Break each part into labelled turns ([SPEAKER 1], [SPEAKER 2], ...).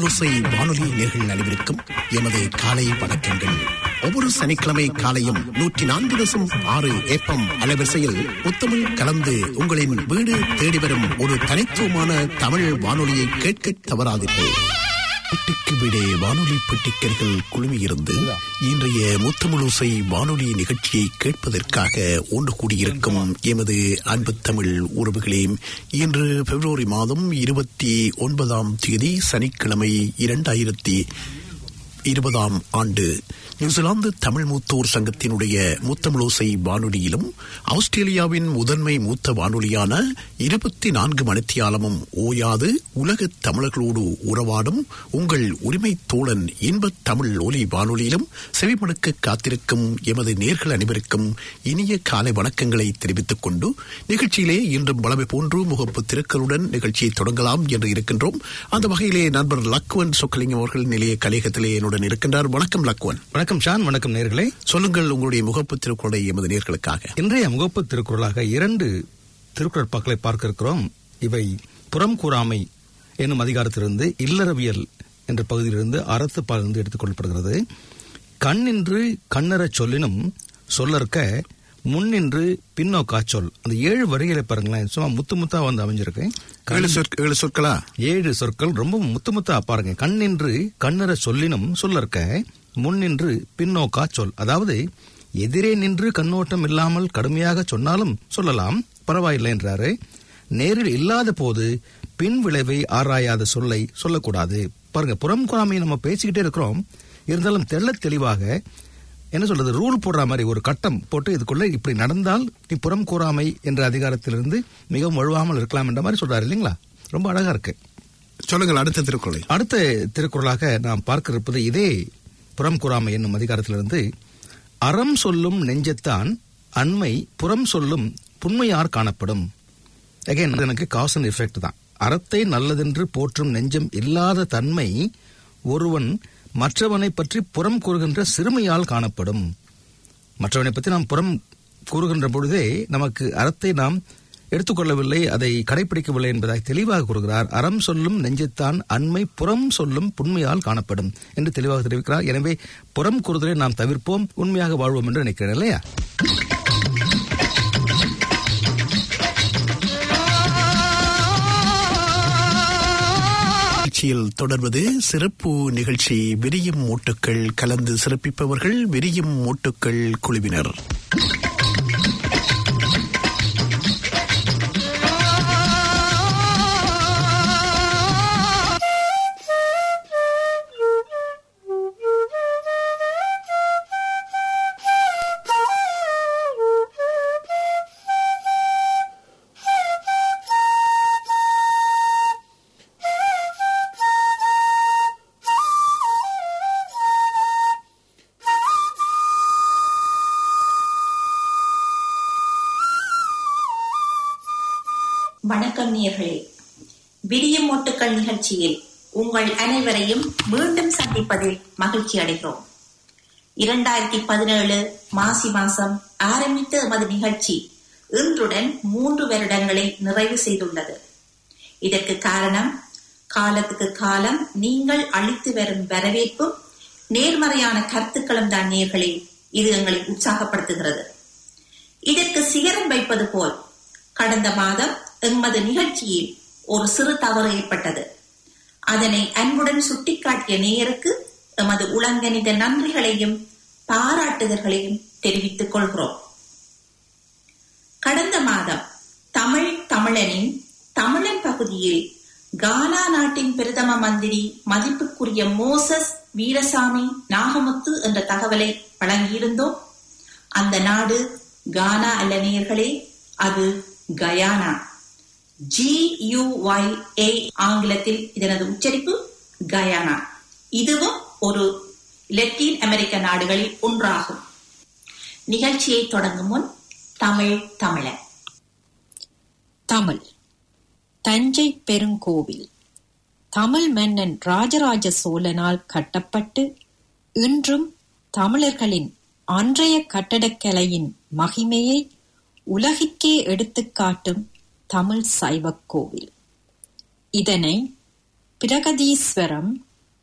[SPEAKER 1] முத்தமிழோசை வானொலி நேர்கள் அனைவருக்கும் எமது காலை வணக்கங்கள் ஒவ்வொரு சனிக்கிழமை காலையும் நூற்றி நான்கு தசம் ஆறு ஏப்பம் அலைவரிசையில் முத்தமிழ் கலந்து உங்களின் வீடு தேடி வரும் ஒரு தனித்துவமான தமிழ் வானொலியை கேட்க தவறாதீர்கள் வீட்டுக்கு வீடே வானொலி பெட்டிக்கர்கள் குழுமியிருந்து இன்றைய முத்தமிழோசை வானொலி நிகழ்ச்சியை கேட்பதற்காக ஒன்று கூடியிருக்கும் எமது அன்பு தமிழ் உறவுகளே இன்று பிப்ரவரி மாதம் இருபத்தி ஒன்பதாம் தேதி சனிக்கிழமை இரண்டாயிரத்தி இருபதாம் ஆண்டு நியூசிலாந்து தமிழ் மூத்தோர் சங்கத்தினுடைய முத்தமிழோசை வானொலியிலும் ஆஸ்திரேலியாவின் முதன்மை மூத்த வானொலியான இருபத்தி நான்கு மணித்தியாலமும் ஓயாது உலக தமிழர்களோடு உறவாடும் உங்கள் உரிமை தோழன் இன்பத் தமிழ் ஒலி வானொலியிலும் செவிமடுக்க காத்திருக்கும் எமது நேர்கள் அனைவருக்கும் இனிய காலை வணக்கங்களை தெரிவித்துக் கொண்டு நிகழ்ச்சியிலே இன்றும் வளமை போன்று முகப்பு திருக்களுடன் நிகழ்ச்சியை தொடங்கலாம் என்று இருக்கின்றோம் அந்த வகையிலே நண்பர் லக்வன் சொக்கலிங்கம் அவர்கள் நிலைய கலையகத்திலே என்னுடன் இருக்கின்றார் வணக்கம் லக்வன்
[SPEAKER 2] வணக்கம் ஷான் வணக்கம் நேர்களே
[SPEAKER 1] சொல்லுங்கள் உங்களுடைய முகப்பு திருக்குறளை எமது நேர்களுக்காக
[SPEAKER 2] இன்றைய முகப்பு திருக்குறளாக இரண்டு திருக்குறள் பாக்களை பார்க்க இருக்கிறோம் இவை புறம் கூறாமை என்னும் அதிகாரத்திலிருந்து இல்லறவியல் என்ற பகுதியிலிருந்து அறத்துப்பாலிருந்து எடுத்துக் கொள்ளப்படுகிறது கண்ணின்று கண்ணறச் சொல்லினும் சொல்லற்க முன்னின்று பின்னோக்கா சொல் அந்த ஏழு வரிகளை பாருங்களேன் சும்மா முத்து முத்தா வந்து அமைஞ்சிருக்கு
[SPEAKER 1] ஏழு சொற் ஏழு சொற்களா
[SPEAKER 2] ஏழு சொற்கள் ரொம்ப முத்து முத்தா பாருங்க கண்ணின்று கண்ணற சொல்லினும் சொல்லற்க முன்னின்று பின்னோக்கா சொல் அதாவது எதிரே நின்று கண்ணோட்டம் இல்லாமல் கடுமையாக சொன்னாலும் சொல்லலாம் பரவாயில்லை என்றாரு நேரில் இல்லாத போது பின் விளைவை ஆராயாத சொல்லை சொல்லக்கூடாது பாருங்க புறம் குறாமையை நம்ம பேசிக்கிட்டே இருக்கிறோம் இருந்தாலும் தெள்ள தெளிவாக என்ன சொல்றது ரூல் போடுற மாதிரி ஒரு கட்டம் போட்டு இதுக்குள்ள இப்படி நடந்தால் நீ புறம் கூறாமை என்ற அதிகாரத்திலிருந்து மிகவும் வழுவாமல் இருக்கலாம் என்ற மாதிரி சொல்றாரு இல்லைங்களா ரொம்ப அழகா இருக்கு
[SPEAKER 1] சொல்லுங்கள் அடுத்த திருக்குறளை
[SPEAKER 2] அடுத்த திருக்குறளாக நாம் பார்க்க இருப்பது இதே புறம் கூறாமை என்னும் அதிகாரத்திலிருந்து அறம் சொல்லும் நெஞ்சத்தான் அண்மை புறம் சொல்லும் புண்மையார் காணப்படும் அகைன் எனக்கு காசன் எஃபெக்ட் தான் அறத்தை நல்லதென்று போற்றும் நெஞ்சம் இல்லாத தன்மை ஒருவன் மற்றவனை பற்றி புறம் கூறுகின்ற சிறுமையால் காணப்படும் மற்றவனை பற்றி நாம் புறம் கூறுகின்ற பொழுதே நமக்கு அறத்தை நாம் எடுத்துக்கொள்ளவில்லை அதை கடைபிடிக்கவில்லை என்பதாக தெளிவாக கூறுகிறார் அறம் சொல்லும் நெஞ்சத்தான் அண்மை புறம் சொல்லும் புண்மையால் காணப்படும் என்று தெளிவாக தெரிவிக்கிறார் எனவே புறம் கூறுதலை நாம் தவிர்ப்போம் உண்மையாக வாழ்வோம் என்று நினைக்கிறேன் இல்லையா
[SPEAKER 1] நிகழ்ச்சியில் தொடர்வது சிறப்பு நிகழ்ச்சி விரியும் மூட்டுக்கள் கலந்து சிறப்பிப்பவர்கள் விரியும் மூட்டுக்கள் குழுவினர்
[SPEAKER 3] வணக்கம் நேர்களே விடியும் மொட்டுக்கள் நிகழ்ச்சியில் உங்கள் அனைவரையும் மீண்டும் சந்திப்பதில் மகிழ்ச்சி அடைகிறோம் இரண்டாயிரத்தி பதினேழு மாசி மாசம் ஆரம்பித்த எமது நிகழ்ச்சி இன்றுடன் மூன்று வருடங்களை நிறைவு செய்துள்ளது இதற்கு காரணம் காலத்துக்கு காலம் நீங்கள் அளித்து வரும் வரவேற்பும் நேர்மறையான கருத்துக்களும் தான் நேர்களே இது எங்களை உற்சாகப்படுத்துகிறது இதற்கு சிகரம் வைப்பது போல் கடந்த மாதம் எமது நிகழ்ச்சியில் ஒரு சிறு தவறு ஏற்பட்டது அதனை அன்புடன் சுட்டிக்காட்டிய நேயருக்கு எமது உளங்கனித நன்றிகளையும் பாராட்டுதல்களையும் தெரிவித்துக் கொள்கிறோம் கடந்த மாதம் தமிழ் தமிழனின் தமிழன் பகுதியில் கானா நாட்டின் பிரதம மந்திரி மதிப்புக்குரிய மோசஸ் வீரசாமி நாகமுத்து என்ற தகவலை வழங்கியிருந்தோம் அந்த நாடு கானா அல்ல நேயர்களே அது Guyana G U Y A ஆங்கிலத்தில் இதனது உச்சரிப்பு கயானா இதுவும் ஒரு லத்தீன் அமெரிக்க நாடுகளில் ஒன்றாகும் நிகழ்ச்சியை தொடங்கும் முன் தமிழ் தமிழன்
[SPEAKER 4] தமிழ் தஞ்சை பெருங்கோவில் தமிழ் மன்னன் ராஜராஜ சோழனால் கட்டப்பட்டு இன்றும் தமிழர்களின் அன்றைய கட்டடக்கலையின் மகிமையை உலகிற்கே எடுத்துக்காட்டும் தமிழ் சைவக் கோவில் இதனை பிரகதீஸ்வரம்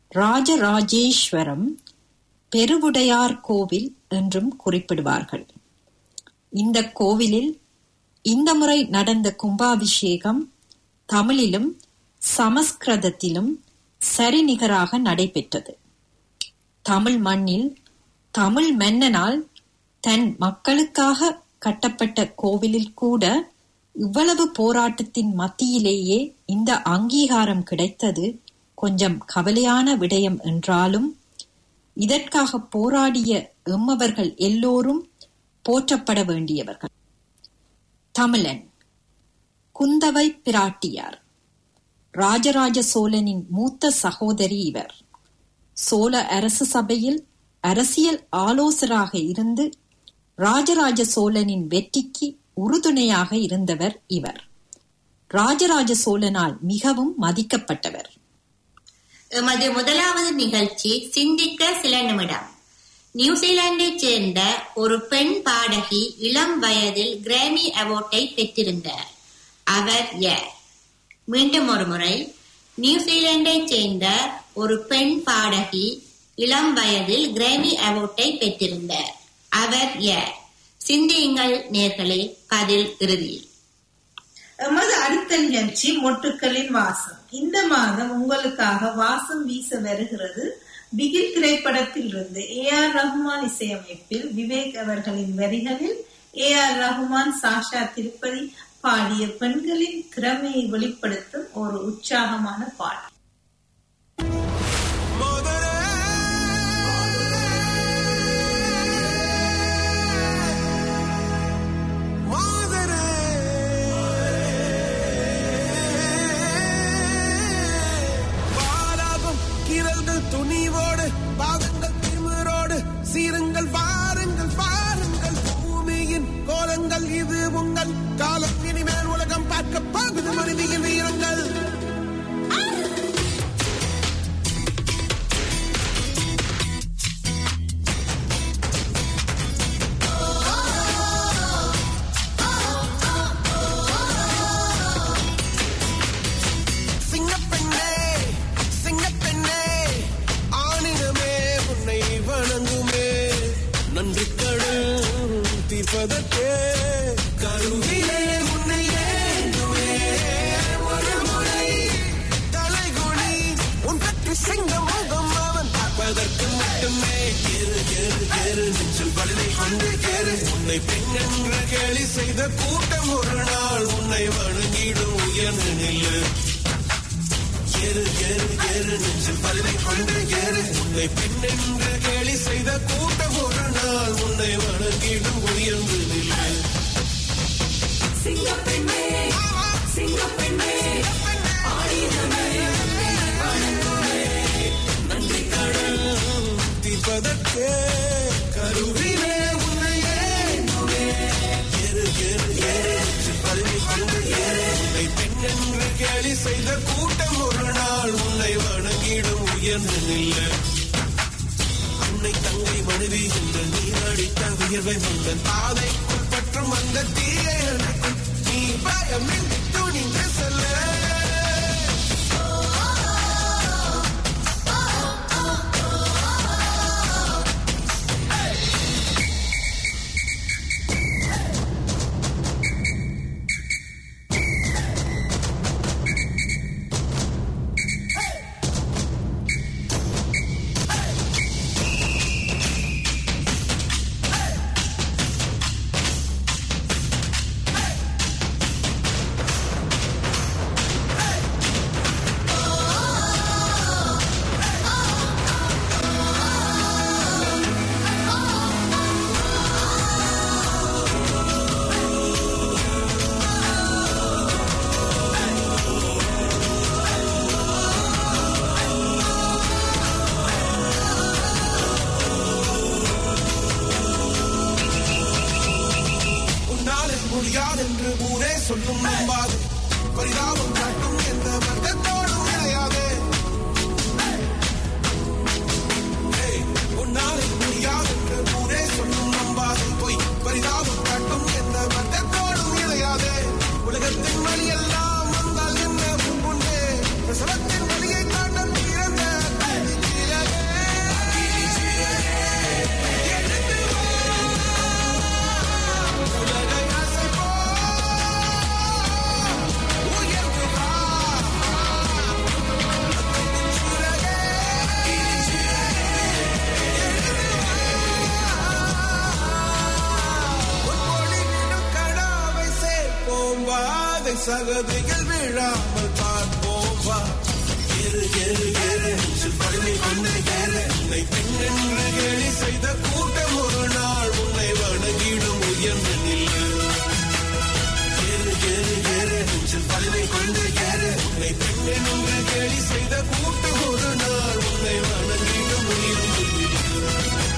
[SPEAKER 4] ராஜராஜேஸ்வரம் பெருவுடையார் கோவில் என்றும் குறிப்பிடுவார்கள் இந்த கோவிலில் இந்த முறை நடந்த கும்பாபிஷேகம் தமிழிலும் சமஸ்கிருதத்திலும் சரிநிகராக நடைபெற்றது தமிழ் மண்ணில் தமிழ் மன்னனால் தன் மக்களுக்காக கட்டப்பட்ட கோவிலில் கூட இவ்வளவு போராட்டத்தின் மத்தியிலேயே இந்த அங்கீகாரம் கிடைத்தது கொஞ்சம் கவலையான விடயம் என்றாலும் இதற்காக போராடிய எம்மவர்கள் எல்லோரும் போற்றப்பட வேண்டியவர்கள் தமிழன் குந்தவை பிராட்டியார் ராஜராஜ சோழனின் மூத்த சகோதரி இவர் சோழ அரசு சபையில் அரசியல் ஆலோசராக இருந்து ராஜராஜ சோழனின் வெற்றிக்கு உறுதுணையாக இருந்தவர் இவர் ராஜராஜ சோழனால் மிகவும் மதிக்கப்பட்டவர்
[SPEAKER 5] எமது முதலாவது நிகழ்ச்சி சிந்திக்க சில நிமிடம் நியூசிலாந்தைச் சேர்ந்த ஒரு பெண் பாடகி இளம் வயதில் கிராமி அவார்டை பெற்றிருந்தார் அவர் யார் மீண்டும் ஒரு முறை நியூசிலாந்தைச் சேர்ந்த ஒரு பெண் பாடகி இளம் வயதில் கிராமி அவார்டை பெற்றிருந்தார் அவர் யார் சிந்தியுங்கள் நேர்களே பதில் இறுதியில்
[SPEAKER 6] எமது அடுத்த நிகழ்ச்சி மொட்டுக்களின் வாசம் இந்த மாதம் உங்களுக்காக வாசம் வீச வருகிறது பிகில் திரைப்படத்தில் இருந்து ஏ ஆர் ரஹ்மான் இசையமைப்பில் விவேக் அவர்களின் வரிகளில் ஏ ஆர் ரஹ்மான் சாஷா திருப்பதி பாடிய பெண்களின் திறமையை வெளிப்படுத்தும் ஒரு உற்சாகமான பாடல்
[SPEAKER 7] வாராகும் கிரல்கள் துணிவோடு பாதங்கள் திமிரோடு சீருங்கள் வாருங்கள் பாருங்கள் பூமியின் கோலங்கள் இது உங்கள் காலம் இனிமேல் உலகம் பார்க்க போகுது மனிதியின் வீரங்கள் சிங்கப்பெண்ணே சிங்கப்பெண்ணே ஆணினமே உன்னை வணங்குமே நன்றி கடல் தீர்ப்பதற்கே கருவிலே உன்னை ஏந்துமே ஒரு முறை தலைகுனி உன் பற்றி சிங்க முகம் அவன் பார்ப்பதற்கு மட்டுமே ஏறு ஏறு ஏறு நெஞ்சில் வலிமை கொண்டு ஏறு உன்னை பெண் என்று கேலி செய்த கூட்டம் ஒரு நாள் உன்னை வணங்கிடும் உயர்ந்து நில்லு ஏறு ஏறு ஏறு நெஞ்சில் வலிமை கொண்டு ஏறு உன்னை பெண் என்று கேலி செய்த கூட்டம் ஒரு நாள் உன்னை வணங்கிடும் உயர்ந்து நில்லு சிங்கப்பெண்ணே சிங்கப்பெண்ணே நன்றி கடல் தீர்ப்பதற்கே கருவிலே உன்னை ஏந்துமே ஏறு ஏறு ஏறு நெஞ்சில் வலிமை கொண்டு ஏறு உன்னை பெண் என்று கேலி செய்த கூட்டம் ஒரு நாள் உன்னை வணங்கிடும் உயர்ந்து நில்லு அன்னை தங்கை மனைவி என்று நீ அடித்த உயர்வை வந்த பாதைக்குள் பற்றும் அந்த தீயை அணைக்கும் நீ பயமின்றி துணிந்து செல்ல உன்னாலே முடியாதென்று ஊரே சொல்லும் நம்பாது பரிதாபம் காட்டும் எந்த வர்க்கத்தோடும் இணையாது ஏய், உன்னாலே முடியாதென்று ஊரே சொல்லும் நம்பாது பொய் பரிதாபம் காட்டும் எந்த வர்க்கத்தோடும் இணையாது உலகத்தின் வழி எல்லாம் வந்தால் என்ன உண்டே பிரசவத்தின் வழியை தாண்ட பிறந்த பாதை சகதியில் விழாமல் பார்ப்போம் வா ஏறு ஏறு ஏறு நெஞ்சில் பழமை கொண்ட ஏறு உன்னை பெண்ணென்று கேலி செய்த கூட்டம் ஒரு நாள் உன்னை வணங்கிடும் உயர்ந்த நில்லு ஏறு ஏறு ஏறு நெஞ்சில் பழமை கொண்ட ஏறு உன்னை பெண்ணென்று கேலி செய்த கூட்டம் ஒரு நாள் உன்னை வணங்கிடும் உயர்ந்த நில்லு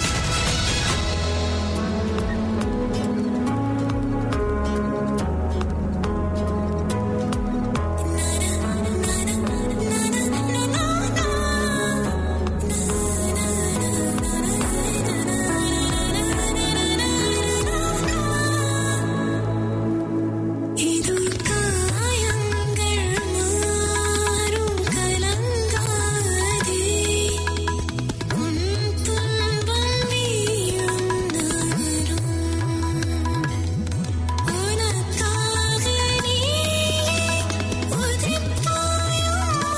[SPEAKER 8] இது காயங்கள் மாறும் கலங்காதே உன் துன்பம் வீழும் நகரும் உனக்காக நீ உதிப்பாயோ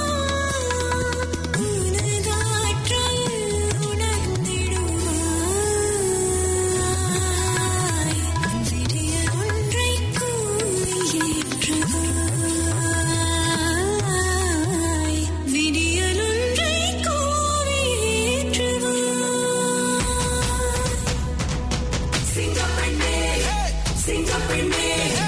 [SPEAKER 8] உனதாற்றல் உணர்ந்திடுவாய் விடிய ஒன்றை கூறியேற்றுவாய் விடியல் ஒன்றை கூறியேற்றுவாய் சிங்கப்பெண்ணே சிங்கப்பெண்ணே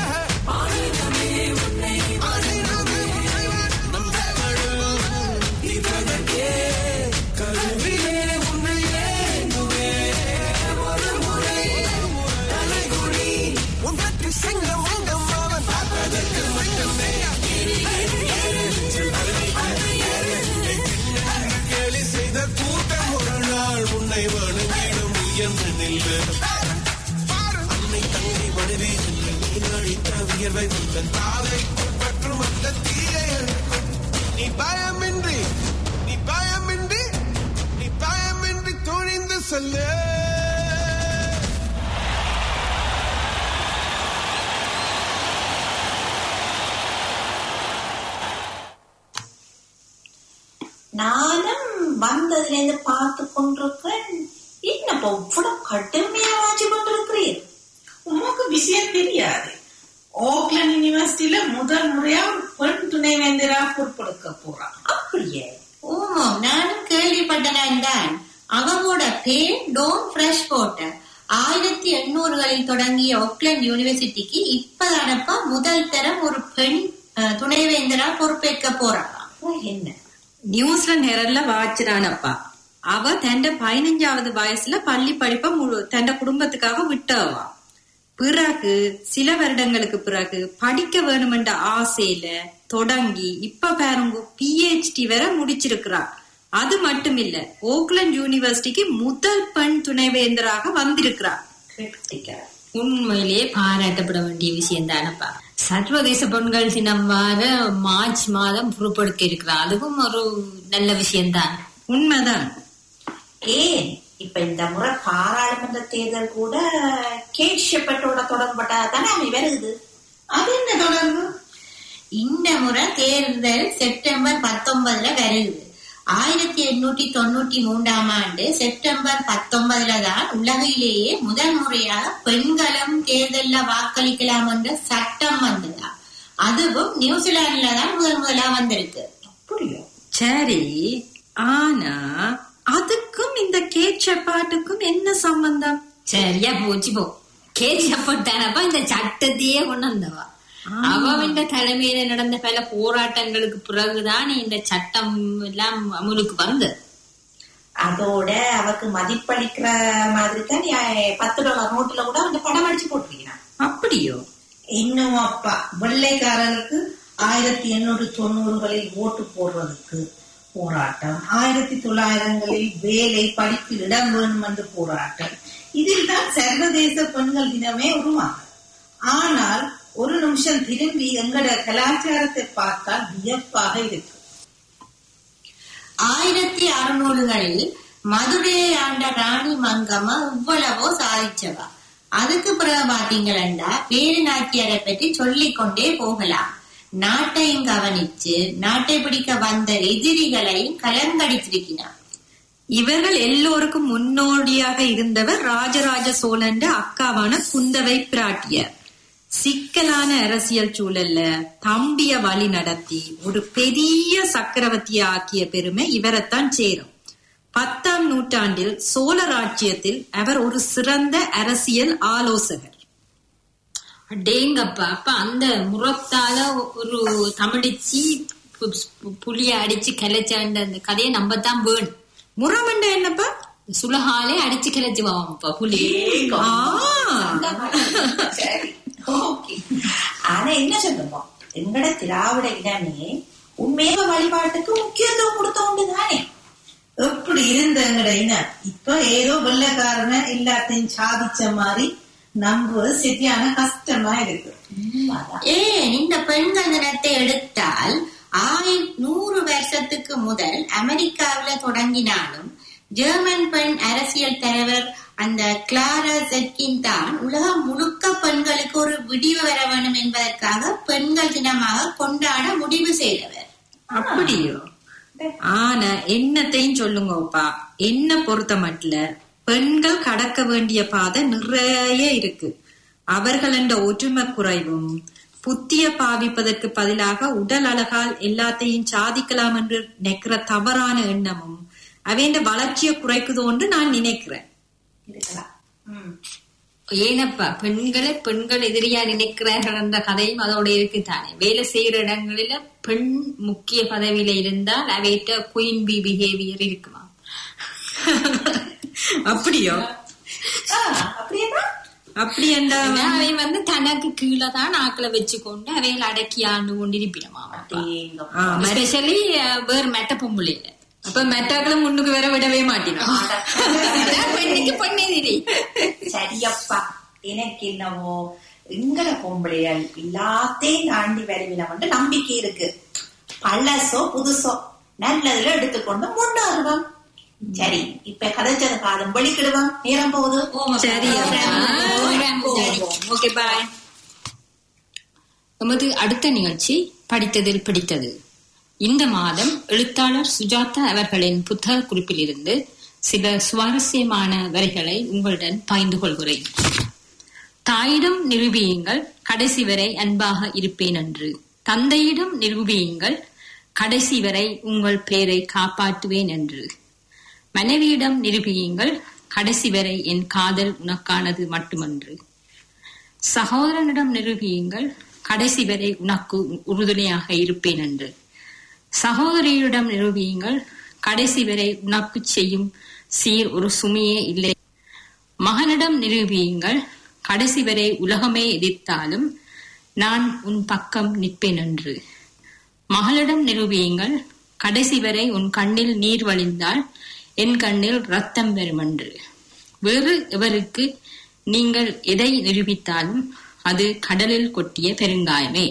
[SPEAKER 7] கேலி செய்த கூட்டம் ஒரு நாள் உன்னை வணங்கிடும் உயர்ந்த நில்லு அன்னை தங்கை வடிவி நீ அழித்த உயர்வை உந்தன் தாதைக்குள் பற்றும் அந்த தீயை அழிக்கும் நீ பயமின்றி நீ பயமின்றி நீ பயமின்றி துணிந்து செல்லு
[SPEAKER 3] நானும் வந்ததுல இருந்து பார்த்து கொண்டிருக்கிறேன் என்னப்பா இவ்வளவு கடுமையா வாட்சி கொண்டிருக்கிறீர்
[SPEAKER 6] உமக்கு விஷயம் தெரியாது ஓக்லண்ட் யூனிவர்சிட்டியில முதல் முறையா ஒரு பெண் துணைவேந்தரா பொறுப்பெடுக்க போறான்
[SPEAKER 3] அப்படியே
[SPEAKER 5] ஓமாம் நானும் கேள்விப்பட்டேன் தான் அவனோட பேர் டோன் ஃப்ரெஷ் போட்டர் ஆயிரத்தி எண்ணூறுகளில் தொடங்கிய ஒக்லண்ட் யூனிவர்சிட்டிக்கு இப்பதானப்பா முதல் தரம் ஒரு பெண் அஹ், துணைவேந்தரா பொறுப்பேற்க போறாளாம்
[SPEAKER 3] ஓ, என்ன
[SPEAKER 4] நியூசிலாந்து ஹெரல்ல வாச்சினானப்பா அவ தண்ட பதினஞ்சாவது வயசுல பள்ளி படிப்பை முழு தண்ட குடும்பத்துக்காக விட்டவா பிறகு சில வருடங்களுக்கு பிறகு படிக்க வேணுமென்ற ஆசையில தொடங்கி இப்ப பாருங்க பிஹெச்டி வரை முடிச்சிருக்கிறா அது மட்டும் இல்ல ஓக்லண்ட் யூனிவர்சிட்டிக்கு முதல் பெண் துணைவேந்தராக வந்திருக்கிறா
[SPEAKER 3] கிரிட்டிக்கல்
[SPEAKER 9] உண்மையிலேயே பாராட்டப்பட வேண்டிய விஷயம் தானப்பா சர்வதேச பெண்கள் தினம் வார மார்ச் மாதம் பொறுப்பெடுக்க இருக்கிறார் அதுவும் ஒரு நல்ல விஷயம்தான்
[SPEAKER 4] உண்மைதான்
[SPEAKER 3] ஏன் இப்ப இந்த முறை பாராளுமன்ற தேர்தல் கூட கேட் ஷெப்பர்டோட தொடர்பட்டா தானே அமை வருது
[SPEAKER 6] அது என்ன தொடர்பு
[SPEAKER 5] இந்த முறை தேர்தல் செப்டம்பர் பத்தொன்பதுல வருது ஆயிரத்தி எண்ணூற்றி தொண்ணூற்றி மூன்றாம் ஆண்டு செப்டம்பர் பத்தொன்பதுல தான் உலகிலேயே முதல் முறையாக பெண்களும் தேர்தல்ல வாக்களிக்கலாம் என்ற சட்டம் வந்ததா அதுவும் நியூசிலாந்துல தான் முதல் முதலா வந்திருக்கு
[SPEAKER 3] அப்படியோ
[SPEAKER 4] சரி ஆனா அதுக்கும் இந்த கேட் செப்பாட்டுக்கும் என்ன சம்பந்தம்
[SPEAKER 9] சரியா போச்சு போ கேட்கப்பட்டானப்பா இந்த சட்டத்தையே கொண்டு வந்தவா அவன் தலைமையில நடந்த பல போராட்டங்களுக்கு பிறகுதான் இந்த சட்டம் எல்லாம் அமுலுக்கு வந்தது
[SPEAKER 3] அதோட அவக்கு மதிப்பளிக்கிற மாதிரி தான் நீ- பத்து டாலர் நோட்டுல கூட அந்த படம் அடிச்சு போட்டிருக்கிறான்
[SPEAKER 4] அப்படியோ
[SPEAKER 6] இன்னும் அப்பா வெள்ளைக்காரருக்கு ஆயிரத்தி எண்ணூறு தொண்ணூறுகளில் ஓட்டு போடுறதுக்கு போராட்டம் ஆயிரத்தி தொள்ளாயிரங்களில் வேலை படிப்பில் இடம் வேணும் என்று போராட்டம் இதில் தான் சர்வதேச பெண்கள் தினமே உருவாங்க ஆனால் ஒரு நிமிஷம் திரும்பி எங்கட கலாச்சாரத்தை பார்த்தால் வியப்பாக இருக்கு
[SPEAKER 5] ஆயிரத்தி அறுநூறுகளில் மதுரையை ஆண்ட ராணி மங்கம்மா இவ்வளவோ சாதிச்சவா அதுக்கு பிறகு பாத்தீங்களா பேரு நாட்டியரை பற்றி சொல்லிக் கொண்டே போகலாம் நாட்டையும் கவனிச்சு நாட்டை பிடிக்க வந்த எதிரிகளையும் கலங்கடிச்சிருக்கிறார்
[SPEAKER 4] இவர்கள் எல்லோருக்கும் முன்னோடியாக இருந்தவர் ராஜராஜ சோழன் அக்காவான குந்தவை பிராட்டியர் சிக்கலான அரசியல் சூழல்ல தம்பிய வழி நடத்தி ஒரு பெரிய சக்கரவர்த்தியை ஆக்கிய பெருமை இவரைத்தான் சேரும் பத்தாம் நூற்றாண்டில் சோழ ராஜ்யத்தில் அவர் ஒரு சிறந்த அரசியல் ஆலோசகர்
[SPEAKER 9] அடேங்கப்பா அப்ப அந்த முறத்தால ஒரு தமிழிச்சு பு- பு- புளிய அடிச்சு கிளைச்சாண்ட அந்த கதையை நம்ம தான் வேணும்
[SPEAKER 4] முறமண்ட என்னப்பா
[SPEAKER 9] சுலகாலே அடிச்சு கிளைச்சுவாப்பா புலி
[SPEAKER 4] ஆ,
[SPEAKER 3] சரி ஓகே ஆனா என்ன சொல்லுவோம் எங்கட திராவிட இடமே உண்மையாக வழிபாட்டுக்கு முக்கியத்துவம் கொடுத்தோண்டு தானே
[SPEAKER 6] எப்படி இருந்த எங்கட இனம் இப்ப ஏதோ வெள்ளக்காரன எல்லாத்தையும் சாதிச்ச மாதிரி நம்புவது சரியான கஷ்டமா இருக்கு
[SPEAKER 3] உண்மைதான்.
[SPEAKER 5] ஏன் இந்த பெண்கள் தினத்தை எடுத்தால் ஆயிரம் நூறு வருஷத்துக்கு முதல் அமெரிக்காவில தொடங்கினாலும் ஜெர்மன் பெண் அரசியல் தலைவர் அந்த கிளாரா ஜெட்கின் தான் உலகம் முழுக்க பெண்களுக்கு ஒரு விடிவு வர வேண்டும் என்பதற்காக பெண்கள் தினமாக கொண்டாட முடிவு செய்தவர்
[SPEAKER 4] அப்படியோ ஆனா என்னத்தையும் சொல்லுங்கப்பா என்ன பொறுத்த மட்டும் பெண்கள் கடக்க வேண்டிய பாதை நிறைய இருக்கு அவர்கள் என்ற ஒற்றுமை குறைவும் புத்திய பாவிப்பதற்கு பதிலாக உடல் அழகால் எல்லாத்தையும் சாதிக்கலாம் என்று நினைக்கிற தவறான எண்ணமும் அவைண்ட வளர்ச்சியை குறைக்குதோன்னு நான் நினைக்கிறேன்
[SPEAKER 3] இருக்கலாம் ம்.
[SPEAKER 9] ஏனப்பா பெண்களை பெண்கள் எதிரியா நினைக்கிறார்கள் என்ற கதையும் அதோட இருக்குதானே வேலை செய்யற இடங்களில பெண் முக்கிய பதவியில இருந்தால் அவைட்ட குயின் பி பிஹேவியர் இருக்குமா
[SPEAKER 4] அப்படியோ
[SPEAKER 3] ஆ, அப்படியேதான்
[SPEAKER 4] அப்படி என்றா
[SPEAKER 9] ஏன்னா, அவை வந்து தனக்கு கீழே தான் ஆக்களை வச்சுக்கொண்டு அவைகள் அடக்கி ஆண்டு கொண்டு இருப்பினமா
[SPEAKER 3] அடேங்கப்பா.
[SPEAKER 4] ஆ, ம-
[SPEAKER 9] எஸ்பெஷலி வேறு மெட்ட பொம்பளை இல்ல
[SPEAKER 4] அப்ப மெட்டாக்களும் முன்னுக்கு வர விடவே மாட்டினோம்
[SPEAKER 9] அதான் பெண்ணுக்கு பெண்ணே திரி
[SPEAKER 3] சரியப்பா எனக்கு என்னவோ எங்கட பொம்பளைகள் எல்லாத்தையும் தாண்டி வருவினம் வந்து நம்பிக்கை இருக்கு பழசோ புதுசோ நல்லதுல எடுத்துக்கொண்டு முன்னேறுவோம் சரி இப்ப கதைச்சது காலம் வெளிக்கிடுவோம் நேரம் போகுது
[SPEAKER 4] சரி
[SPEAKER 9] ஓகே பாய் நமது அடுத்த நிகழ்ச்சி படித்ததில் பிடித்தது இந்த மாதம் எழுத்தாளர் சுஜாதா அவர்களின் புத்தக குறிப்பிலிருந்து சில சுவாரஸ்யமான வரிகளை உங்களுடன் பகிர்ந்து கொள்கிறேன் தாயிடம் நிரூபியுங்கள் கடைசி வரை அன்பாக இருப்பேன் என்று தந்தையிடம் நிரூபியுங்கள் கடைசி வரை உங்கள் பெயரை காப்பாற்றுவேன் என்று மனைவியிடம் நிரூபியுங்கள் கடைசி வரை என் காதல் உனக்கானது மட்டுமன்று சகோதரனிடம் நிரூபியுங்கள் கடைசி வரை உனக்கு உறுதுணையாக இருப்பேன் என்று சகோதரியிடம் நிரூபியுங்கள் கடைசி வரை உனக்கு செய்யும் சீர் ஒரு சுமையே இல்லை மகனிடம் நிரூபியுங்கள் கடைசி வரை உலகமே எதிர்த்தாலும் நான் உன் பக்கம் நிற்பேன் என்று மகளிடம் நிரூபியுங்கள் கடைசி வரை உன் கண்ணில் நீர் வழிந்தால் என் கண்ணில் ரத்தம் வரும் என்று வேறு எவருக்கு நீங்கள் எதை நிரூபித்தாலும் அது கடலில் கொட்டிய பெருங்காயமே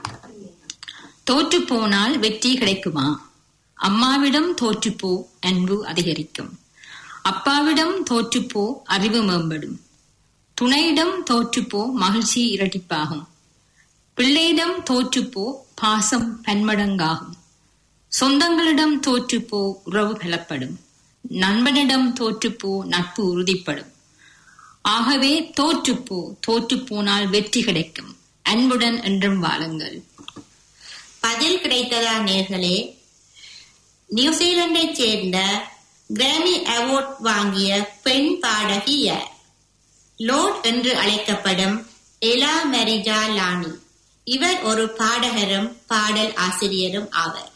[SPEAKER 9] தோற்று போனால் வெற்றி கிடைக்குமா அம்மாவிடம் தோற்றுப்போ அன்பு அதிகரிக்கும் அப்பாவிடம் தோற்றுப்போ அறிவு மேம்படும் துணையிடம் தோற்றுப்போ மகிழ்ச்சி இரட்டிப்பாகும் பிள்ளையிடம் தோற்றுப்போ பாசம் பன்மடங்காகும் சொந்தங்களிடம் தோற்றுப்போ உறவு பலப்படும் நண்பனிடம் தோற்றுப்போ நட்பு உறுதிப்படும் ஆகவே தோற்றுப்போ தோற்று போனால் வெற்றி கிடைக்கும் அன்புடன் என்றும் வாழுங்கள்
[SPEAKER 5] பதில் கிடைத்ததா நேர்களே நியூசிலாந்தைச் சேர்ந்த கிராமி அவார்ட் வாங்கிய பெண் பாடகி யார் லோட் என்று அழைக்கப்படும் எலா மெரிஜா லானி இவர் ஒரு பாடகரும் பாடல் ஆசிரியரும் ஆவர்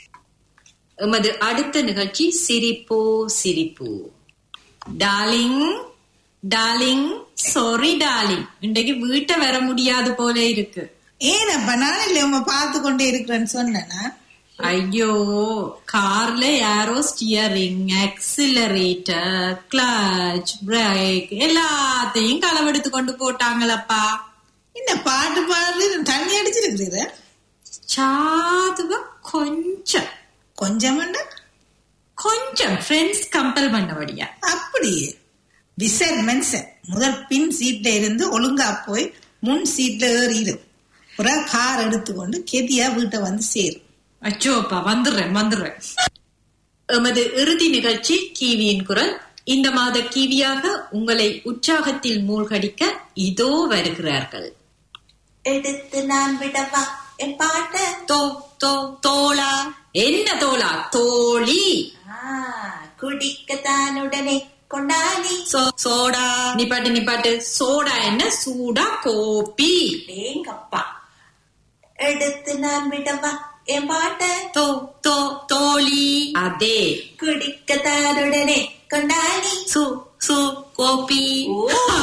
[SPEAKER 4] எமது அடுத்த நிகழ்ச்சி சிரிப்போ சிரிப்பு டார்லிங் டார்லிங் சாரி டார்லிங் இன்றைக்கு வீட்டை வர முடியாது போல இருக்கு
[SPEAKER 6] ஏனப்பா நான் இல்ல உங்க பார்த்து கொண்டே இருக்கிறேன்னு சொன்னேனா
[SPEAKER 4] ஐயோ கார்ல யாரோ ஸ்டியரிங் ஆக்சிலரேட்டர் கிளச் பிரேக் எல்லாத்தையும் களவெடுத்து கொண்டு போட்டாங்களப்பா
[SPEAKER 6] இந்த பாட்டு பாடுறது தண்ணி அடிச்சிருக்கிறீர
[SPEAKER 4] சாதுவா கொஞ்சம்
[SPEAKER 6] கொஞ்சமண்டா
[SPEAKER 4] கொஞ்சம் ஃப்ரெண்ட்ஸ் கம்பல் பண்ணபடியா
[SPEAKER 6] அப்படியே விசர் மென்சன் முதல் பின் சீட்ல இருந்து ஒழுங்கா போய் முன் சீட்ல ஏறிடும் ஒரு கார் எடுத்துக்கொண்டு கெதியா வீட்டை வந்து சேரும்
[SPEAKER 4] அச்சோப்பா வந்துடுறேன் வந்துடுறேன் எமது இறுதி நிகழ்ச்சி கீவியின் குரல் இந்த மாத கீவியாக உங்களை உற்சாகத்தில் மூழ்கடிக்க இதோ வருகிறார்கள்
[SPEAKER 3] எடுத்து நான் விடவா என் பாட்ட
[SPEAKER 4] தோ தோ தோளா என்ன தோளா தோழி
[SPEAKER 3] ஆ, குடிக்கத்தான் உடனே கொண்டாடி
[SPEAKER 4] சோ சோடா நிப்பாட்டு நிப்பாட்டு சோடா என்ன சூடா கோப்பி
[SPEAKER 3] வேங்கப்பா எடுத்து நான் விடவா என் பாட்ட
[SPEAKER 4] தோ தோ தோழி அதே
[SPEAKER 3] குடிக்கத்தான் உடனே கொண்டாடி
[SPEAKER 9] சு சு கோபி
[SPEAKER 4] ஆ.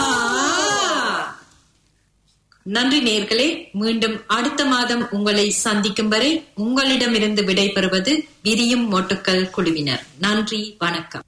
[SPEAKER 4] நன்றி நேர்களே மீண்டும் அடுத்த மாதம் உங்களை சந்திக்கும் வரை உங்களிடமிருந்து விடைபெறுவது விரியும் மொட்டுக்கள் குழுவினர் நன்றி வணக்கம்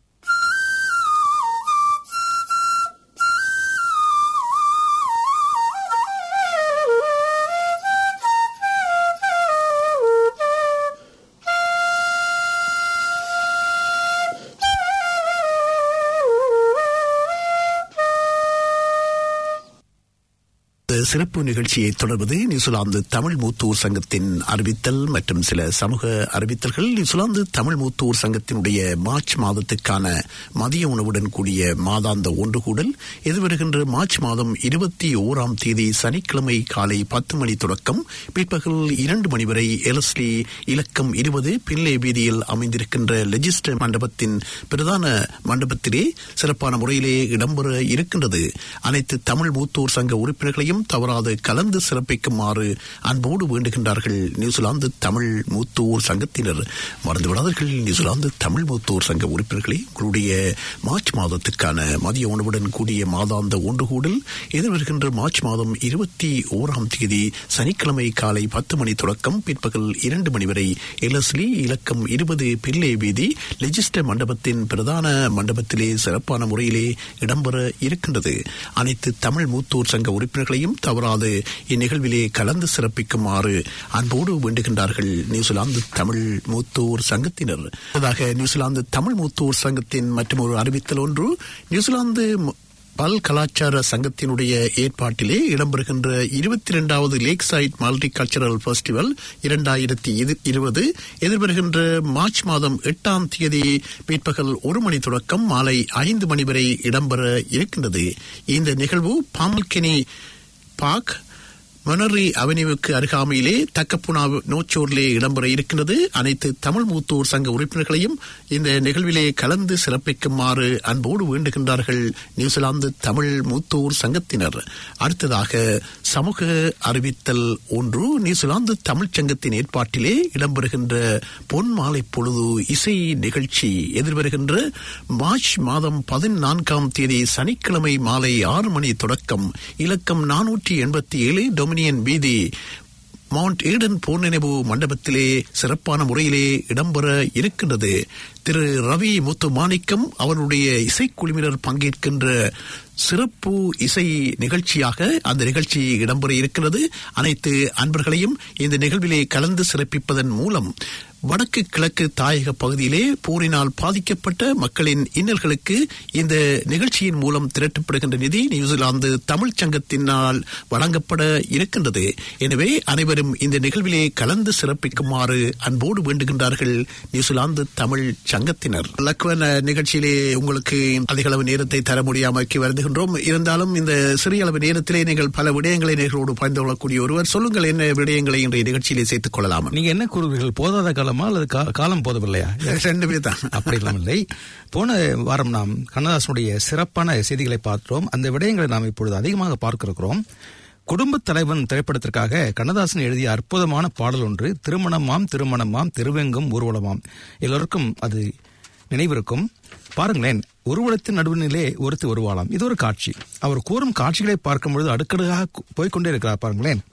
[SPEAKER 1] இந்த சிறப்பு நிகழ்ச்சியை தொடர்வது நியூசிலாந்து தமிழ் மூத்தூர் சங்கத்தின் அறிவித்தல் மற்றும் சில சமூக அறிவித்தல்கள் நியூசிலாந்து தமிழ் மூத்தூர் சங்கத்தினுடைய மார்ச் மாதத்துக்கான மதிய உணவுடன் கூடிய மாதாந்த ஒன்று கூடல் எதிர்வருகின்ற மார்ச் மாதம் இருபத்தி ஓராம் தேதி சனிக்கிழமை காலை பத்து மணி தொடக்கம் பிற்பகல் இரண்டு மணி வரை எலஸ்லி இலக்கம் இருபது பிள்ளை வீதியில் அமைந்திருக்கின்ற லெஜிஸ்டர் மண்டபத்தின் பிரதான மண்டபத்திலே சிறப்பான முறையிலே இடம்பெற இருக்கின்றது அனைத்து தமிழ் மூத்தோர் சங்க உறுப்பினர்களையும் தவறாது கலந்து சிறப்பிக்குமாறு அன்போடு வேண்டுகின்றார்கள் நியூசிலாந்து தமிழ் மூத்தோர் சங்கத்தினர் மறந்துவிடாதீர்கள் நியூசிலாந்து தமிழ் மூத்தோர் சங்க உறுப்பினர்களே உங்களுடைய மார்ச் மாதத்துக்கான மதிய உணவுடன் கூடிய மாதாந்த ஒன்று கூடல் எதிர்வருகின்ற மார்ச் மாதம் இருபத்தி ஓராம் தேதி சனிக்கிழமை காலை பத்து மணி தொடக்கம் பிற்பகல் இரண்டு மணி வரை எலஸ்லி இலக்கம் இருபது பிள்ளை வீதி லெஜிஸ்டர் மண்டபத்தின் பிரதான மண்டபத்திலே சிறப்பான முறையிலே இடம்பெற இருக்கின்றது அனைத்து தமிழ் மூத்தோர் சங்க உறுப்பினர்களையும் தவறாது இந்நிகழ்விலே கலந்து சிறப்பிக்குமாறு அன்போடு வேண்டுகின்றார்கள் நியூசிலாந்து தமிழ் மூத்தோர் சங்கத்தினர் அடுத்ததாக நியூசிலாந்து தமிழ் மூத்தோர் சங்கத்தின் மற்றும் ஒரு அறிவித்தல் ஒன்று நியூசிலாந்து ம- பல் கலாச்சார சங்கத்தினுடைய ஏற்பாட்டிலே இடம்பெறுகின்ற இருபத்தி இரண்டாவது lakeside multicultural festival இரண்டாயிரத்தி இருபது எதிர்வருகின்ற மார்ச் மாதம் எட்டாம் தேதி பிற்பகல் ஒரு மணி தொடக்கம் மாலை ஐந்து மணி வரை இடம்பெற இருக்கின்றது இந்த நிகழ்வு பாமல்கெனி பார்க் மொனரி அவென்யூவுக்கு அருகாமையிலே தக்கப்புனா நோச்சோர்லே இடம்பெற இருக்கின்றது அனைத்து தமிழ் மூத்தோர் சங்க உறுப்பினர்களையும் இந்த நிகழ்விலே கலந்து சிறப்பிக்குமாறு அன்போடு வேண்டுகின்றார்கள் நியூசிலாந்து தமிழ் மூத்தோர் சங்கத்தினர் அடுத்ததாக சமூக அறிவித்தல் ஒன்று நியூசிலாந்து தமிழ்ச் சங்கத்தின் ஏற்பாட்டிலே இடம்பெறுகின்ற பொன் மாலை பொழுது இசை நிகழ்ச்சி எதிர்வருகின்ற மார்ச் மாதம் பதினான்காம் தேதி சனிக்கிழமை மாலை ஆறு மணி தொடக்கம் இலக்கம் நானூற்றி எண்பத்தி ஏழு டொமினியன் வீதி மவுண்ட் ஈடன் போர் நினைவு மண்டபத்திலே சிறப்பான முறையிலே இடம்பெற இருக்கின்றது திரு ரவி முத்து மாணிக்கம் அவருடைய இசைக்குழுவினர் பங்கேற்கின்ற சிறப்பு இசை நிகழ்ச்சியாக அந்த நிகழ்ச்சி இடம்பெற இருக்கிறது அனைத்து அன்பர்களையும் இந்த நிகழ்விலே கலந்து சிறப்பிப்பதன் மூலம் வடக்கு கிழக்கு தாயக பகுதியிலே போரினால் பாதிக்கப்பட்ட மக்களின் இன்னல்களுக்கு இந்த நிகழ்ச்சியின் மூலம் திரட்டப்படுகின்ற நிதி நியூசிலாந்து தமிழ்ச் சங்கத்தினால் வழங்கப்பட இருக்கின்றது எனவே அனைவரும் இந்த நிகழ்விலே கலந்து சிறப்பிக்குமாறு அன்போடு வேண்டுகின்றார்கள் நியூசிலாந்து தமிழ் சங்கத்தினர் லக்வன் அஹ், நிகழ்ச்சியிலே உங்களுக்கு அதிக அளவு நேரத்தை தர முடியாமக்கி வருதுகின்றோம் இருந்தாலும் இந்த சிறிய அளவு நேரத்திலே நீங்கள் பல விடயங்களை நேர்களோடு பகிர்ந்து கொள்ளக்கூடிய ஒருவர் சொல்லுங்கள் என்ன விடயங்களை இன்றைய நிகழ்ச்சியிலே சேர்த்துக் கொள்ளலாம்
[SPEAKER 2] நீங்க என்ன கூறுவீர்கள் போதாத காலமா அல்லது கா- காலம் போதவில்லையா
[SPEAKER 1] ரெண்டு பேர் தான்
[SPEAKER 2] அப்படி இல்லாமல் இல்லை போன வாரம் நாம் கண்ணதாசனுடைய சிறப்பான செய்திகளை பார்த்தோம் அந்த விடயங்களை நாம் இப்பொழுது அதிகமாக பார்க்க இருக்கிறோம் குடும்பத் தலைவன் திரைப்படத்திற்காக கண்ணதாசன் எழுதிய அற்புதமான பாடல் ஒன்று திருமணமாம் திருமணமாம் திருவெங்கும் ஊர்வலமாம் எல்லோருக்கும் அது நினைவிருக்கும் பாருங்களேன் ஊர்வலத்தின் நடுவினிலே ஒருத்தி வருவாளாம் இது ஒரு காட்சி அவர் கூறும் காட்சிகளை பார்க்கும் பொழுது அடுக்கடுக்காக கு- போய்க்கொண்டே இருக்கிறார் பாருங்களேன்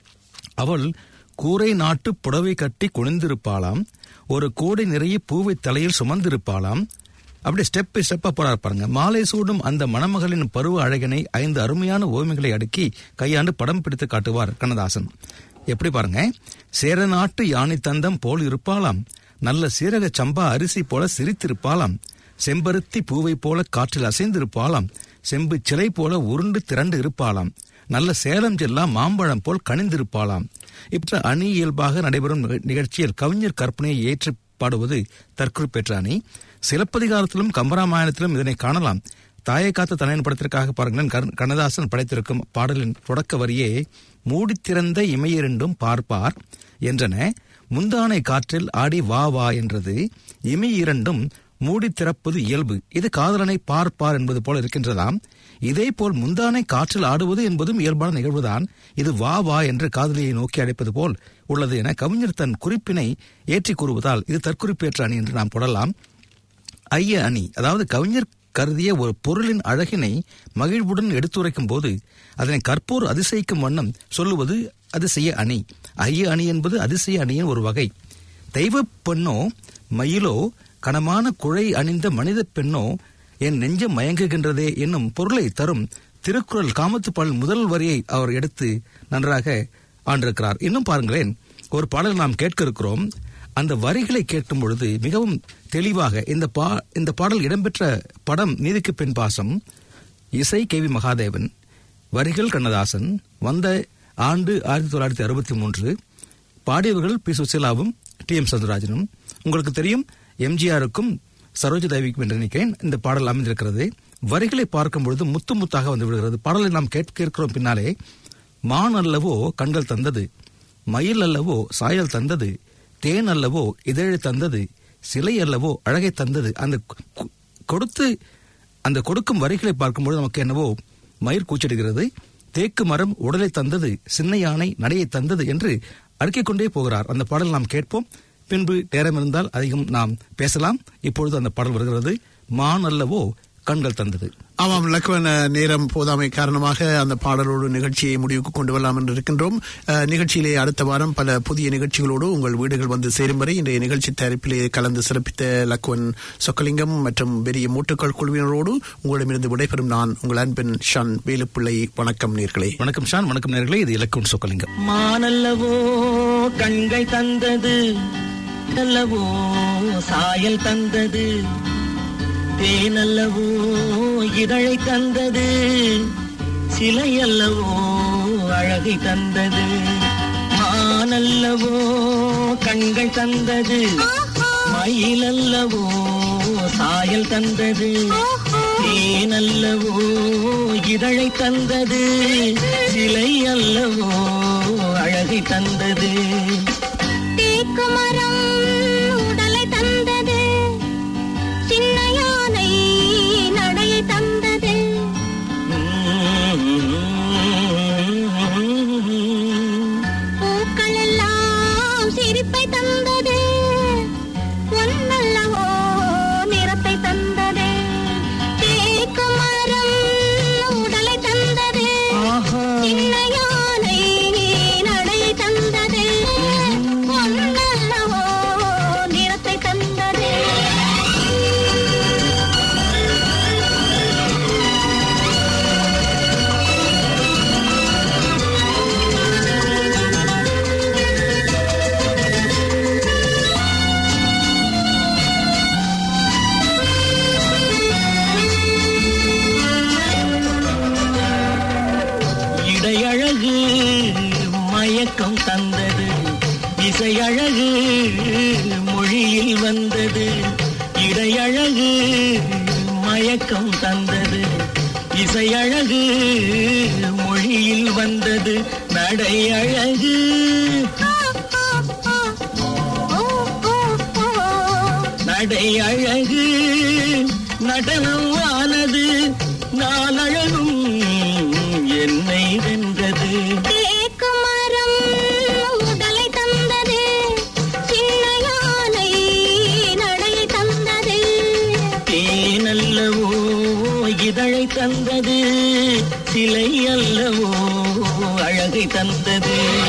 [SPEAKER 2] அவள் கூரை நாட்டு புடவை கட்டி குனிந்திருப்பாளாம் ஒரு கோடை நிறைய பூவை தலையில் சுமந்திருப்பாளாம் அப்படியே ஸ்டெப் பை ஸ்டெப்பா போறார் பாருங்க மாலை சூடும் அந்த மணமகளின் பருவ அழகினை ஐந்து அருமையான ஓவியங்களை அடுக்கி கையாண்டு படம் பிடித்து காட்டுவார் கண்ணதாசன் எப்படி பாருங்க சேர நாட்டு யானை தந்தம் போல் இருப்பாளாம் நல்ல சீரக சம்பா அரிசி போல சிரித்திருப்பாளாம் செம்பருத்தி பூவை போல காற்றில் அசைந்திருப்பாளாம் செம்பு சிலை போல உருண்டு திரண்டு இருப்பாளாம் நல்ல சேலம் ஜெல்லா மாம்பழம் போல் கனிந்திருப்பாளாம் இப்படி அணி இயல்பாக நடைபெறும் நிக- நிகழ்ச்சியில் கவிஞர் கற்பனையை ஏற்று பாடுவது தற்குறிப்பேற்ற அணி சிலப்பதிகாரத்திலும் கம்பராமாயணத்திலும் இதனை காணலாம் தாயை காத்த தனையன் படத்திற்காக பாருங்களேன் கர்- கண்ணதாசன் படைத்திருக்கும் பாடலின் தொடக்க வரியே மூடித்திறந்த இமையிரண்டும் பார்ப்பார் என்றன முந்தானை காற்றில் ஆடி வா வா என்றது இமை இரண்டும் மூடி திறப்பது இயல்பு இது காதலனை பார்ப்பார் என்பது போல இருக்கின்றதாம் இதே போல் முந்தானை காற்றில் ஆடுவது என்பதும் இயல்பான நிகழ்வுதான் இது வா வா என்று காதலியை நோக்கி அழைப்பது போல் உள்ளது என கவிஞர் தன் குறிப்பினை ஏற்றி கூறுவதால் இது தற்குறிப்பேற்ற அணி என்று நாம் போடலாம் ஐய அணி அதாவது கவிஞர் கருதிய ஒரு பொருளின் அழகினை மகிழ்வுடன் எடுத்துரைக்கும் போது அதனை கற்போர் அதிசயிக்கும் வண்ணம் சொல்லுவது அதிசய அணி ஐய அணி என்பது அதிசய அணியின் ஒரு வகை தெய்வப் பெண்ணோ மயிலோ கனமான குழை அணிந்த மனித பெண்ணோ என் நெஞ்சம் மயங்குகின்றதே என்னும் பொருளை தரும் திருக்குறள் காமத்துப்பால் முதல் வரியை அவர் எடுத்து நன்றாக ஆண்டிருக்கிறார் இன்னும் பாருங்களேன் ஒரு பாடல் நாம் கேட்க இருக்கிறோம் அந்த வரிகளை கேட்கும் பொழுது மிகவும் தெளிவாக இந்த பா இந்த பாடல் இடம்பெற்ற படம் நீதிக்கு பெண் பாசம் இசை கே வி மகாதேவன் வரிகள் கண்ணதாசன் வந்த ஆண்டு ஆயிரத்தி தொள்ளாயிரத்தி அறுபத்தி மூன்று பாடியவர்கள் பி சுசீலாவும் டி எம் சதுராஜனும் உங்களுக்கு தெரியும் எம்ஜிஆருக்கும் சரோஜ தேவிக்கும் என்று நினைக்கிறேன் இந்த பாடல் அமைந்திருக்கிறது வரிகளை பார்க்கும் பொழுது முத்து முத்தாக வந்து விடுகிறது பாடலை நாம் கேட்க இருக்கிறோம் பின்னாலே மான் அல்லவோ கண்கள் தந்தது மயில் அல்லவோ சாயல் தந்தது தேன் அல்லவோ இதழை தந்தது சிலை அல்லவோ அழகை தந்தது அந்த கு- கொடுத்து அந்த கொடுக்கும் வரிகளை பார்க்கும்போது நமக்கு என்னவோ மயிர் கூச்சிடுகிறது தேக்கு மரம் உடலை தந்தது சின்ன யானை நடையை தந்தது என்று அடுக்கிக் கொண்டே போகிறார் அந்த பாடல் நாம் கேட்போம் பின்பு நேரம் இருந்தால் அதிகம் நாம் பேசலாம் இப்பொழுது அந்த பாடல் வருகிறது மான் அல்லவோ கண்கள் தந்தது
[SPEAKER 1] ஆமாம் லக்வன் அஹ், நேரம் போதாமை காரணமாக அந்த பாடலோடு நிகழ்ச்சியை முடிவுக்கு கொண்டு வரலாம் என்று இருக்கின்றோம் அஹ், நிகழ்ச்சியிலே அடுத்த வாரம் பல புதிய நிகழ்ச்சிகளோடு உங்கள் வீடுகள் வந்து சேரும் வரை இன்றைய நிகழ்ச்சி தயாரிப்பிலே கலந்து சிறப்பித்த லக்வன் சொக்கலிங்கம் மற்றும் பெரிய மூட்டுக்கள் குழுவினரோடு உங்களிடமிருந்து விடைபெறும் நான் உங்கள் அன்பின் ஷான் வேலுப்பிள்ளை வணக்கம் நேர்களே
[SPEAKER 2] வணக்கம் ஷான் வணக்கம் நேர்களே இது இலக்குவன் சொக்கலிங்கம்
[SPEAKER 10] மானல்லவோ கண்கள் தந்தது அல்லவோ சாயல் தந்தது தேனல்லவோ இதழை தந்தது சிலை அல்லவோ அழகை தந்தது மானல்லவோ கண்கள் தந்தது மயிலல்லவோ சாயல் தந்தது தேனல்லவோ இதழை தந்தது சிலை அல்லவோ அழகை தந்தது
[SPEAKER 8] தேக்கு மரம் உடலை தந்தது சின்ன யானை நடையை தந்தது பூக்கள் எல்லாம் சிரிப்பை தந்தது ஒன்னல்லவோ நிறத்தை தந்தது தேக்கு மரம் உடலை தந்தது சின்ன யானை நடையை தந்தது ஒன்னல்லவோ நிறத்தை தந்தது
[SPEAKER 10] இடையழகு மயக்கம் தந்தது இசையழகு மொழியில் வந்தது இடையழகு மயக்கம் தந்தது இசையழகு மொழியில் வந்தது நடை அழகு நடை அழகு நடனம் ஆனது நாளழகும் என்னை வென்றது
[SPEAKER 8] தேக்கு மரம் உடலை தந்தது சின்ன யானை நடையை தந்தது
[SPEAKER 10] தேனல்லவோ இதழை தந்தது சிலை அல்லவோ அழகை தந்தது